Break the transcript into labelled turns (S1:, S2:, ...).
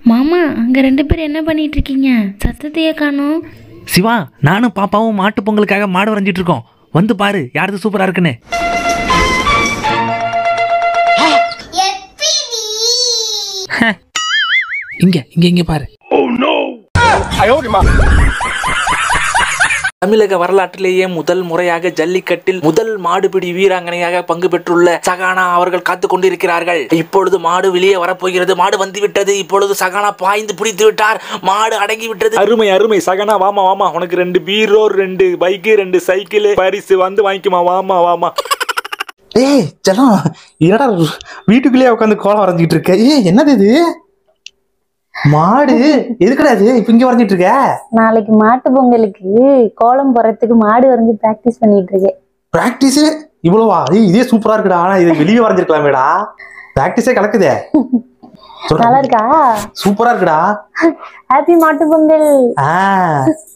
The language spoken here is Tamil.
S1: மாமா அங்க ரெண்டு பேரும் என்ன பண்ணிட்டு இருக்கீங்க சத்தத்தையே காணோம்
S2: சிவா நானும் பாப்பாவும் மாட்டு பொங்கலுக்காக மாடு வரைஞ்சிட்டு இருக்கோம் வந்து பாரு யாரது சூப்பரா இருக்குன்னு இங்க இங்க இங்க பாரு தமிழக வரலாற்றிலேயே முதல் முறையாக ஜல்லிக்கட்டில் முதல் மாடுபிடி வீராங்கனையாக பங்கு பெற்றுள்ள சகானா அவர்கள் காத்து கொண்டிருக்கிறார்கள் இப்பொழுது மாடு வெளியே வரப்போகிறது மாடு வந்து விட்டது இப்பொழுது சகானா பாய்ந்து பிடித்து விட்டார் மாடு அடங்கி விட்டது
S3: அருமை அருமை சகனா வாமா வாமா உனக்கு ரெண்டு பீரோ ரெண்டு பைக்கு ரெண்டு சைக்கிள் பரிசு வந்து வாங்கிக்குமா வாமா வாமா
S4: ஏய் செல்லம் என்னடா வீட்டுக்குள்ளேயே உட்காந்து கோலம் வரைஞ்சிட்டு இருக்க ஏய் என்னது இது மாடு எதுக்குடா இது இப்ப இங்க வரைஞ்சிட்டு இருக்க
S5: நாளைக்கு மாட்டு பொங்கலுக்கு கோலம் போடுறதுக்கு மாடு வரைஞ்சு பிராக்டிஸ் பண்ணிட்டு இருக்கேன்
S4: பிராக்டிஸ் இவ்வளவா ஏய் இதே சூப்பரா இருக்குடா ஆனா இது வெளியே வரைஞ்சிருக்கலாமேடா பிராக்டிஸே கலக்குதே
S5: நல்லா இருக்கா
S4: சூப்பரா இருக்குடா
S5: ஹாப்பி மாட்டு பொங்கல்
S4: ஆ